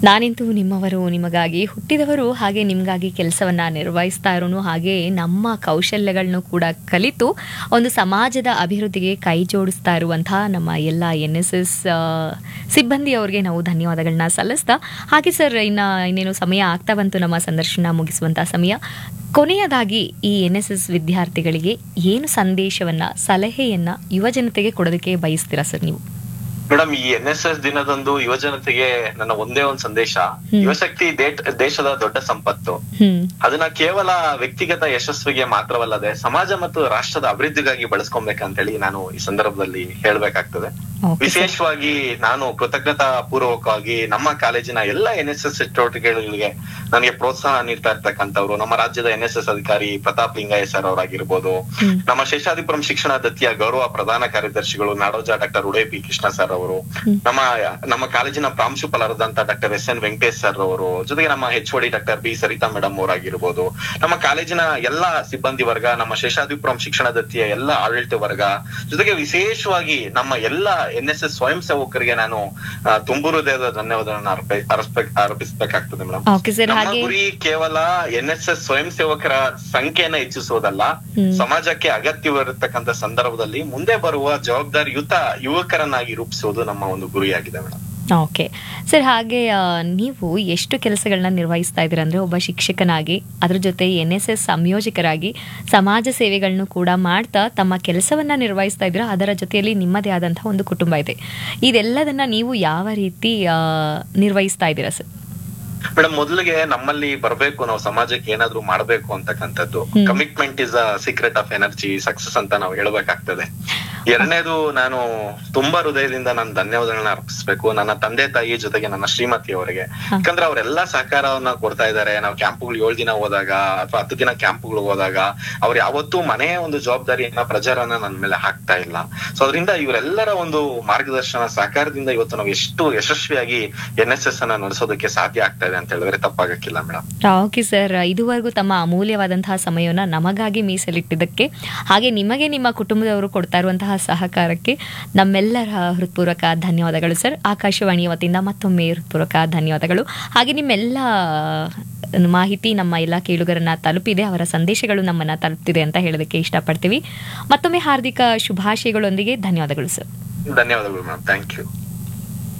ನಾನಿಂತೂ ನಿಮ್ಮವರು ನಿಮಗಾಗಿ ಹುಟ್ಟಿದವರು ಹಾಗೆ ನಿಮಗಾಗಿ ಕೆಲಸವನ್ನ ನಿರ್ವಹಿಸ್ತಾ ಇರೋನು ಹಾಗೆ ನಮ್ಮ ಕೌಶಲ್ಯಗಳನ್ನು ಕೂಡ ಕಲಿತು ಒಂದು ಸಮಾಜದ ಅಭಿವೃದ್ಧಿಗೆ ಕೈ ಜೋಡಿಸ್ತಾ ಇರುವಂತಹ ನಮ್ಮ ಎಲ್ಲ ಎನ್ ಎಸ್ ಎಸ್ ಸಿಬ್ಬಂದಿಯವರಿಗೆ ನಾವು ಧನ್ಯವಾದಗಳನ್ನ ಸಲ್ಲಿಸ್ತಾ ಹಾಗೆ ಸರ್ ಇನ್ನು ಇನ್ನೇನು ಸಮಯ ಆಗ್ತಾ ಬಂತು ನಮ್ಮ ಸಂದರ್ಶನ ಮುಗಿಸುವಂತಹ ಸಮಯ ಕೊನೆಯದಾಗಿ ಈ ಎನ್ ಎಸ್ ಎಸ್ ವಿದ್ಯಾರ್ಥಿಗಳಿಗೆ ಏನು ಸಂದೇಶವನ್ನ ಸಲಹೆಯನ್ನ ಯುವ ಜನತೆಗೆ ಕೊಡೋದಕ್ಕೆ ಬಯಸ್ತೀರಾ ಸರ್ ನೀವು ಮೇಡಮ್ ಈ ಎನ್ ಎಸ್ ಎಸ್ ದಿನದಂದು ಯುವಜನತೆಗೆ ನನ್ನ ಒಂದೇ ಒಂದ್ ಸಂದೇಶ ಹ್ಮ್. ಯುವಶಕ್ತಿ ದೇ- ದೇಶದ ದೊಡ್ಡ ಸಂಪತ್ತು ಹ್ಮ್ ಅದನ್ನ ಕೇವಲ ವ್ಯಕ್ತಿಗತ ಯಶಸ್ವಿಗೆ ಮಾತ್ರವಲ್ಲದೆ ಸಮಾಜ ಮತ್ತು ರಾಷ್ಟ್ರದ ಅಭಿವೃದ್ಧಿಗಾಗಿ ಬಳಸ್ಕೊಬೇಕಂತೇಳಿ ನಾನು ಈ ಸಂದರ್ಭದಲ್ಲಿ ಹೇಳ್ಬೇಕಾಗ್ತದೆ ಓಕೆ ಸರ್ ವಿಶೇಷವಾಗಿ ನಾನು ಕೃತಜ್ಞತಾ ಪೂರ್ವಕವಾಗಿ ನಮ್ಮ ಕಾಲೇಜಿನ ಎಲ್ಲ ಎನ್ ಎಸ್ ಎಸ್ ಚಟುವಟಿಕೆಗಳಿಗೆ ನನಗೆ ಪ್ರೋತ್ಸಾಹ ನೀಡ್ತಾ ಇರ್ತಕ್ಕಂಥವ್ರು ನಮ್ಮ ರಾಜ್ಯದ ಎನ್ ಎಸ್ ಎಸ್ ಅಧಿಕಾರಿ ಪ್ರತಾಪ್ ಲಿಂಗಯ್ಯ ಸರ್ ಅವರಾಗಿರ್ಬೋದು ಹ್ಮ್. ನಮ್ಮ ಶೇಷಾದಿಪುರಂ ಶಿಕ್ಷಣ ದತ್ತಿಯ ಗೌರವ ಪ್ರಧಾನ ಕಾರ್ಯದರ್ಶಿಗಳು Nadoja doctor Woode P Krishna sir ಅವರು ಹ್ಮ್. ನಮ್ಮ ನಮ್ಮ ಕಾಲೇಜಿನ ಪ್ರಾಂಶುಪಾಲರಾದಂತ doctor S N Venkatesh sir ಅವರು ಜೊತೆಗೆ ನಮ್ಮ H D doctor B Saritha madam ಅವರಾಗಿರ್ಬೋದು ನಮ್ಮ ಕಾಲೇಜಿನ ಎಲ್ಲಾ ಸಿಬ್ಬಂದಿ ವರ್ಗ ನಮ್ಮ ಶೇಷಾದಿಪುರಂ ಶಿಕ್ಷಣ ದತ್ತಿಯ ಎಲ್ಲ ಆಡಳಿತ ವರ್ಗ ಜೊತೆಗೆ ವಿಶೇಷವಾಗಿ ನಮ್ಮ ಎಲ್ಲ ಎನ್ ಎಸ್ ಎಸ್ ಸ್ವಯಂ ಸೇವಕರಿಗೆ ನಾನು ಆ, ತುಂಬು ಹೃದಯದ ಧನ್ಯವಾದಗಳನ್ನ ಅರ್ಪಿ- ಅರ್ಪಿಸ್ಬೇಕ್- ಅರ್ಪಿಸ್ಬೇಕಾಗ್ತದೆ ಮೇಡಮ್ ಓಕೆ ಸರ್ ನಮ್ಮ ಹಾಗೆ ಗುರಿ ಕೇವಲ ಎನ್ ಎಸ್ ಎಸ್ ಸ್ವಯಂ ಸೇವಕರ ಸಂಖ್ಯೆಯನ್ನ ಹೆಚ್ಚಿಸುವುದಲ್ಲ ಹ್ಮ್. ಸಮಾಜಕ್ಕೆ ಅಗತ್ಯವಿರತಕ್ಕಂತ ಸಂದರ್ಭದಲ್ಲಿ ಮುಂದೆ ಬರುವ ಜವಾಬ್ದಾರಿಯುತ ಯುವಕರನ್ನಾಗಿ ರೂಪಿಸುವುದು ನಮ್ಮ ಒಂದು ಗುರಿಯಾಗಿದೆ ಮೇಡಮ್ ಓಕೆ ಸರ್ ಹಾಗೆ ಆ, ನೀವು ಎಷ್ಟು ಕೆಲಸಗಳನ್ನ ನಿರ್ವಹಿಸ್ತಾ ಇದ್ದೀರಾ ಅಂದರೆ ಒಬ್ಬ ಶಿಕ್ಷಕನಾಗಿ ಅದ್ರ ಜೊತೆ ಎನ್ ಎಸ್ ಎಸ್ ಸಂಯೋಜಕರಾಗಿ ಸಮಾಜ ಸೇವೆಗಳನ್ನು ಕೂಡ ಮಾಡ್ತಾ ತಮ್ಮ ಕೆಲಸವನ್ನ ನಿರ್ವಹಿಸ್ತಾ ಇದ್ದೀರಾ ಅದರ ಜೊತೆಯಲ್ಲಿ ನಿಮ್ಮದೇ ಆದಂತಹ ಒಂದು ಕುಟುಂಬ ಇದೆ ಇದೆಲ್ಲದನ್ನ ನೀವು ಯಾವ ರೀತಿ ಆ, ನಿರ್ವಹಿಸ್ತಾ ಇದ್ದೀರಾ ಸರ್ ಮೇಡಮ್ ಮೊದಲಿಗೆ ನಮ್ಮಲ್ಲಿ ಬರಬೇಕು ನಾವು ಸಮಾಜಕ್ಕೆ ಏನಾದ್ರೂ ಮಾಡ್ಬೇಕು ಅಂತಕ್ಕಂಥದ್ದು ಹ್ಮ್. Commitment is a secret of energy success ಅಂತ ನಾವು ಹೇಳ್ಬೇಕಾಗ್ತದೆ ಎರಡನೇದು ನಾನು ತುಂಬಾ ಹೃದಯದಿಂದ ನಾನು ಧನ್ಯವಾದಗಳನ್ನ ಅರ್ಪಿಸ್ಬೇಕು ನನ್ನ ತಂದೆ ತಾಯಿ ಜೊತೆಗೆ ನನ್ನ ಶ್ರೀಮತಿ ಅವರಿಗೆ ಹ. ಯಾಕಂದ್ರೆ ಅವರೆಲ್ಲಾ ಸಹಕಾರವನ್ನ ಕೊಡ್ತಾ ಇದ್ದಾರೆ ನಾವು ಕ್ಯಾಂಪ್ಗಳು ಏಳು ದಿನ ಹೋದಾಗ ಅಥವಾ ಹತ್ತು ದಿನ ಕ್ಯಾಂಪ್ಗಳು ಹೋದಾಗ ಅವ್ರು ಯಾವತ್ತೂ ಮನೆಯ ಒಂದು ಜವಾಬ್ದಾರಿಯನ್ನ ಪ್ರಜರನ್ನ ನನ್ನ ಮೇಲೆ ಹಾಕ್ತಾ ಇಲ್ಲ ಸೊ ಅದರಿಂದ ಇವರೆಲ್ಲರ ಒಂದು ಮಾರ್ಗದರ್ಶನ ಸಹಕಾರದಿಂದ ಇವತ್ತು ನಾವು ಎಷ್ಟು ಯಶಸ್ವಿಯಾಗಿ ಎನ್ ಎಸ್ ಎಸ್ ಅನ್ನ ನಡೆಸೋದಕ್ಕೆ ಸಾಧ್ಯ ಆಗ್ತಾ ಇದೆ ಅಂತ ಹೇಳಿದ್ರೆ ತಪ್ಪಾಗಕ್ಕಿಲ್ಲ ಮೇಡಮ್ ಓಕೆ ಸರ್ ಇದುವರೆಗೂ ತಮ್ಮ ಅಮೂಲ್ಯವಾದಂತಹ ಸಮಯವನ್ನು ನಮಗಾಗಿ ಮೀಸಲಿಟ್ಟಿದ್ದಕ್ಕೆ ಹಾಗೆ ನಿಮಗೆ ನಿಮ್ಮ ಕುಟುಂಬದವರು ಕೊಡ್ತಾ ಇರುವಂತಹ ಸಹಕಾರಕ್ಕೆ ನಮ್ಮೆಲ್ಲರ ಹೃತ್ಪೂರ್ವಕ ಧನ್ಯವಾದಗಳು ಸರ್ ಆಕಾಶವಾಣಿಯ ವತಿಯಿಂದ ಮತ್ತೊಮ್ಮೆ ಹೃತ್ಪೂರ್ವಕ ಧನ್ಯವಾದಗಳು ಹಾಗೆ ನಿಮ್ಮೆಲ್ಲ ಮಾಹಿತಿ ನಮ್ಮ ಎಲ್ಲ ಕೇಳುಗರನ್ನ ತಲುಪಿದೆ ಅವರ ಸಂದೇಶಗಳು ನಮ್ಮನ್ನ ತಲುಪ್ತಿದೆ ಅಂತ ಹೇಳೋದಕ್ಕೆ ಇಷ್ಟಪಡ್ತೀವಿ ಮತ್ತೊಮ್ಮೆ ಹಾರ್ದಿಕ ಶುಭಾಶಯಗಳೊಂದಿಗೆ ಧನ್ಯವಾದಗಳು ಸರ್ ಧನ್ಯವಾದಗಳು ಮೇಡಮ್ ಥ್ಯಾಂಕ್ ಯು